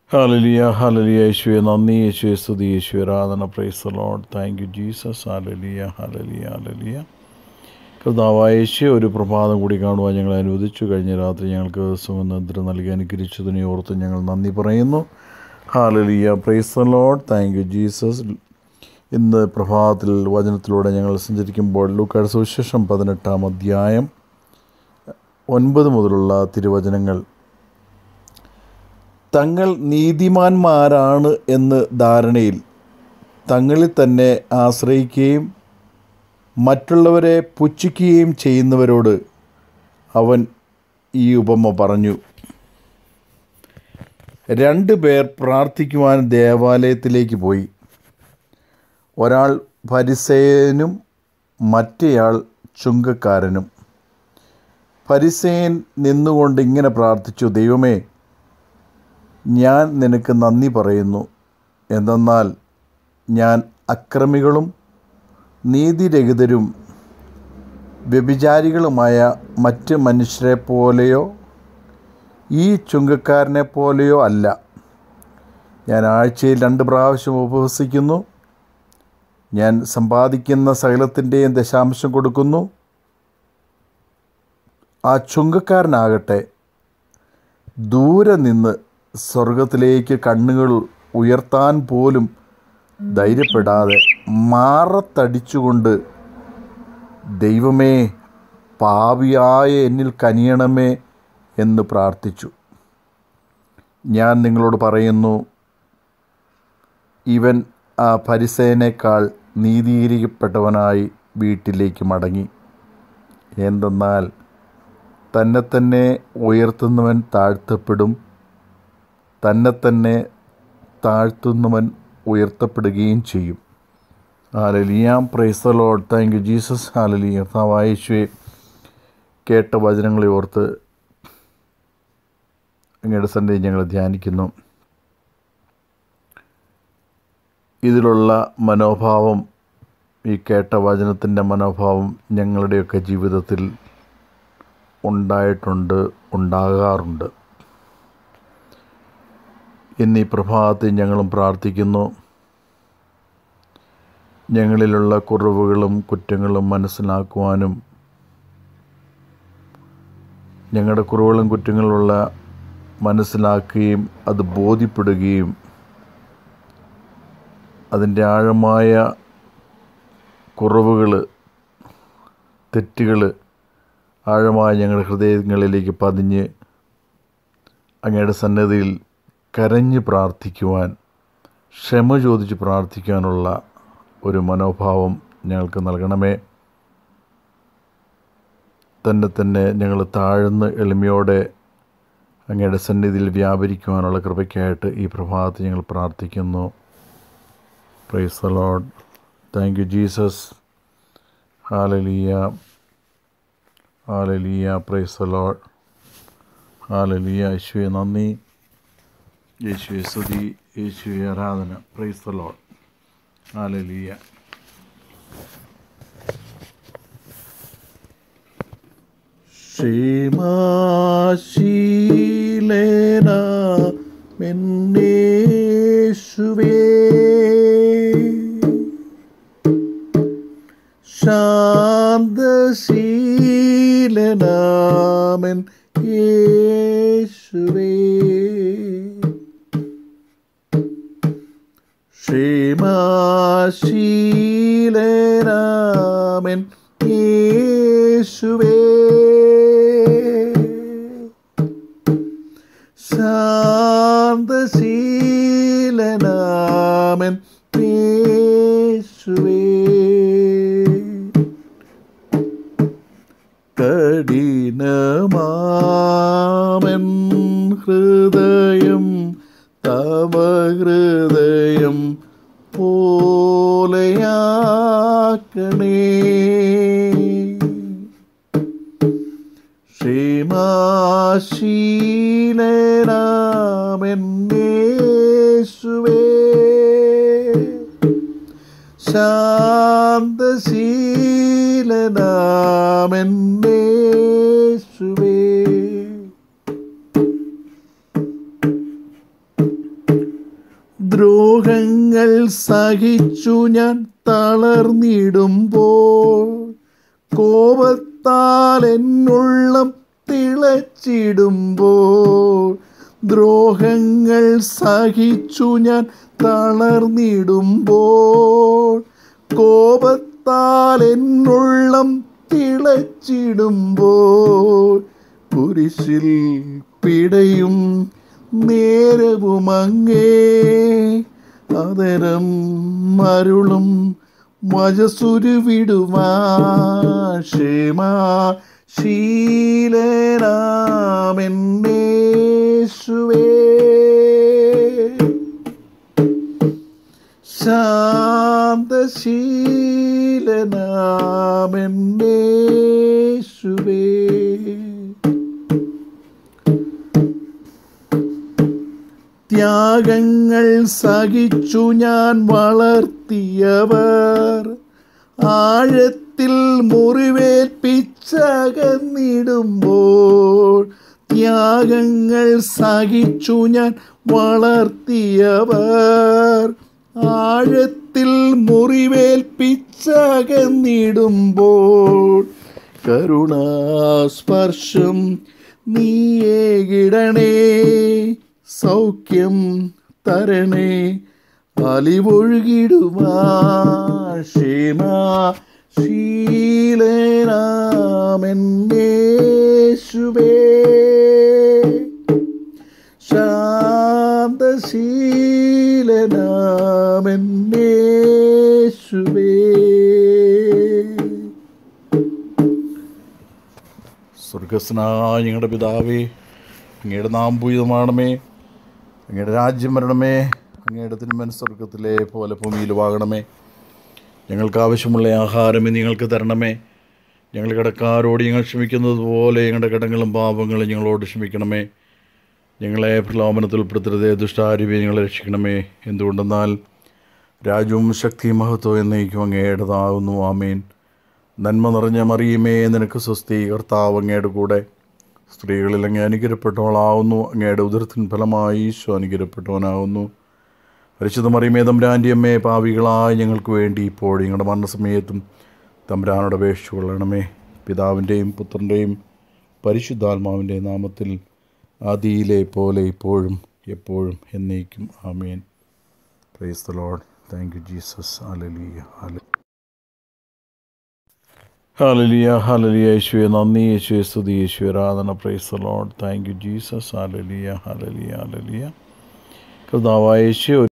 ഹാലലിയ ഹാലലിയ യേശുവെ നന്ദി യേശുവെ സ്തുതി യേശുവെ ആരാധന praise Lord thank you Jesus hallelujah hallelujah ഹാലലിയ കർത്താവായ യേശു ഒരു പ്രഭാതം കൂടി കാണുവാൻ ഞങ്ങൾ അനുവദിച്ചു കഴിഞ്ഞ രാത്രി ഞങ്ങൾക്ക് സുഗന്ധ നൽകി അനുഗ്രഹിച്ചതിനെ ഓർത്ത് ഞങ്ങൾ നന്ദി പറയുന്നു hallelujah praise Lord thank you Jesus ഇന്ന് പ്രഭാതത്തിൽ വചനത്തിലൂടെ ഞങ്ങൾ സഞ്ചരിക്കുമ്പോൾ ലൂക്കാട് സുവിശേഷം പതിനെട്ടാം അധ്യായം ഒൻപത് മുതലുള്ള തിരുവചനങ്ങൾ തങ്ങൾ നീതിമാന്മാരാണ് എന്ന് ധാരണയിൽ തങ്ങളിൽ തന്നെ ആശ്രയിക്കുകയും മറ്റുള്ളവരെ പുച്ഛിക്കുകയും ചെയ്യുന്നവരോട് അവൻ ഈ ഉപമ പറഞ്ഞു രണ്ട് പേർ പ്രാർത്ഥിക്കുവാൻ ദേവാലയത്തിലേക്ക് പോയി ഒരാൾ പരിസേയനും മറ്റേയാൾ ചുങ്കക്കാരനും പരിസേയൻ നിന്നുകൊണ്ട് ഇങ്ങനെ പ്രാർത്ഥിച്ചു ദൈവമേ ഞാൻ നിനക്ക് നന്ദി പറയുന്നു എന്തെന്നാൽ ഞാൻ അക്രമികളും നീതിരഹിതരും വ്യഭിചാരികളുമായ മറ്റ് മനുഷ്യരെ പോലെയോ ഈ ചുങ്കക്കാരനെ പോലെയോ അല്ല ഞാൻ ആഴ്ചയിൽ രണ്ട് പ്രാവശ്യം ഉപവസിക്കുന്നു ഞാൻ സമ്പാദിക്കുന്ന സകലത്തിൻ്റെയും ദശാംശം കൊടുക്കുന്നു ആ ചുങ്കക്കാരനാകട്ടെ ദൂരെ നിന്ന് സ്വർഗത്തിലേക്ക് കണ്ണുകൾ ഉയർത്താൻ പോലും ധൈര്യപ്പെടാതെ മാറത്തടിച്ചുകൊണ്ട് ദൈവമേ പാവിയായ എന്നിൽ കനിയണമേ എന്ന് പ്രാർത്ഥിച്ചു ഞാൻ നിങ്ങളോട് പറയുന്നു ഇവൻ ആ പരിസേനേക്കാൾ നീതീകരിക്കപ്പെട്ടവനായി വീട്ടിലേക്ക് മടങ്ങി എന്തെന്നാൽ തന്നെ തന്നെ ഉയർത്തുന്നവൻ താഴ്ത്തപ്പെടും തന്നെ തന്നെ താഴ്ത്തുന്നവൻ ഉയർത്തപ്പെടുകയും ചെയ്യും ഹാലലിയാം praise Lord thank you Jesus hallelujah കർത്താവായേശുവെ കേട്ട വചനങ്ങളെ ഓർത്ത് അങ്ങയുടെ സന്ദേശം ഞങ്ങൾ ധ്യാനിക്കുന്നു ഇതിലുള്ള മനോഭാവം ഈ കേട്ട വചനത്തിൻ്റെ മനോഭാവം ഞങ്ങളുടെയൊക്കെ ജീവിതത്തിൽ ഉണ്ടായിട്ടുണ്ട് ഉണ്ടാകാറുണ്ട് എന്നീ പ്രഭാതത്തിൽ ഞങ്ങളും പ്രാർത്ഥിക്കുന്നു ഞങ്ങളിലുള്ള കുറവുകളും കുറ്റങ്ങളും മനസ്സിലാക്കുവാനും ഞങ്ങളുടെ കുറവുകളും കുറ്റങ്ങളുള്ള മനസ്സിലാക്കുകയും അത് ബോധ്യപ്പെടുകയും അതിൻ്റെ ആഴമായ കുറവുകൾ തെറ്റുകൾ ആഴമായ ഞങ്ങളുടെ ഹൃദയങ്ങളിലേക്ക് പതിഞ്ഞ് അങ്ങയുടെ സന്നദ്ധിയിൽ കരഞ്ഞ് പ്രാർത്ഥിക്കുവാൻ ക്ഷമ ചോദിച്ച് പ്രാർത്ഥിക്കാനുള്ള ഒരു മനോഭാവം ഞങ്ങൾക്ക് നൽകണമേ തന്നെ തന്നെ ഞങ്ങൾ താഴ്ന്ന് എളിമയോടെ അങ്ങയുടെ സന്നിധിയിൽ വ്യാപരിക്കുവാനുള്ള കൃപയ്ക്കായിട്ട് ഈ പ്രഭാതത്തിൽ ഞങ്ങൾ പ്രാർത്ഥിക്കുന്നു praise the Lord thank you Jesus hallelujah hallelujah price the load ഹാലലിയ യേശുവെ നന്ദി യേശുവെ സ്തുതി യേശുവെ ആരാധന പ്രൈസ് ദ ലോഡ് ഹാലലിയ ക്ഷേമാശീലേന മെന്നേശുവേ ശാന്തശീലനാമൻ യേശുവേ ക്ഷേമാശീലനാമൻ യേശുവേ ശാന്തശീലനാമൻ യേശുവേ കഠിനമാമൻ ഹൃദയം തവ ഹൃദയം പോലെയാക്കണേ ശ്രീമാശീലനാമെന്നേശുവേ ശാന്തശീലനാമെന്നേശുവേ ദ്രോഹങ്ങൾ സഹിച്ചു ഞാൻ തളർന്നിടുമ്പോൾ കോപത്താൽ എന്നുള്ളം തിളച്ചിടുമ്പോൾ ദ്രോഹങ്ങൾ സഹിച്ചു ഞാൻ തളർന്നിടുമ്പോൾ കോപത്താൽ എന്നുള്ളം തിളച്ചിടുമ്പോൾ കുരിശിൽ പിടയും നേരവുമങ്ങേ അതരം മരുളും വജസുരുവിടുമാ ശീലനാമെന്നേശുവേ ശാന്തശീലനാമെന്നേശുവേ ത്യാഗങ്ങൾ സഹിച്ചു ഞാൻ വളർത്തിയവർ ആഴത്തിൽ മുറിവേൽപ്പിച്ചകന്നിടുമ്പോൾ ത്യാഗങ്ങൾ സഹിച്ചു ഞാൻ വളർത്തിയവർ ആഴത്തിൽ മുറിവേൽപ്പിച്ചകന്നിടുമ്പോൾ കരുണാസ്പർശം നീയേകിടണേ സൗഖ്യം തരണേ അലിവൊഴുകിടുമാ ക്ഷേമ ശീലനാമെന്നേശുവേ ശാന്തശീലനാമെന്നേശുവേ സ്വർഗസ്നായ ഞങ്ങളുടെ പിതാവേ അങ്ങയുടെ നാം പൂജിതമാണമേ അങ്ങയുടെ രാജ്യം വരണമേ അങ്ങയുടെ തിരുമൻ സ്വർഗത്തിലെ പോലെ ഭൂമിയിലുമാകണമേ ഞങ്ങൾക്ക് ആവശ്യമുള്ള ആഹാരം ഇനി ഞങ്ങൾക്ക് തരണമേ ഞങ്ങൾ കിടക്കാരോട് ഞങ്ങൾ ക്ഷമിക്കുന്നത് പോലെ ഞങ്ങളുടെ കടങ്ങളും പാപങ്ങളും ഞങ്ങളോട് ക്ഷമിക്കണമേ ഞങ്ങളെ പ്രലോഭനത്തിൽ ഉൾപ്പെടുത്തരുതേ ദുഷ്ടാരൂപി ഞങ്ങളെ രക്ഷിക്കണമേ എന്തുകൊണ്ടെന്നാൽ രാജ്യവും ശക്തിയും മഹത്വം എന്നേക്കും അങ്ങയുടേതാകുന്നു ആമേൻ നന്മ നിറഞ്ഞ മറിയുമേ നിനക്ക് സ്വസ്തി കർത്താവ് അങ്ങയുടെ കൂടെ സ്ത്രീകളിൽ അങ്ങ് അനുഗ്രഹപ്പെട്ടവളാവുന്നു അങ്ങയുടെ ഉദരത്തിൻ ഫലമായി ഈശോ അനുഗ്രഹപ്പെട്ടവനാകുന്നു പരിശുദ്ധ മറിയമേ തമ്പുരാൻ്റെ അമ്മേ പാവികളായ ഞങ്ങൾക്ക് വേണ്ടി ഇപ്പോഴും ഞങ്ങളുടെ മരണസമയത്തും തമ്പുരാനോട് അപേക്ഷിച്ചു കൊള്ളണമേ പിതാവിൻ്റെയും പുത്രൻ്റെയും പരിശുദ്ധാത്മാവിൻ്റെ നാമത്തിൽ ആദിയിലെ പോലെ ഇപ്പോഴും എപ്പോഴും എന്നേക്കും amen praise the Lord thank you Jesus hallelujah hallelujah hallelujah hallelujah യേശുവെ നന്ദി യേശുവെ സ്തുതി യേശുവെ ആരാധന praise Lord thank you Jesus hallelujah hallelujah ഹാലലിയ കർത്താവായ യേശു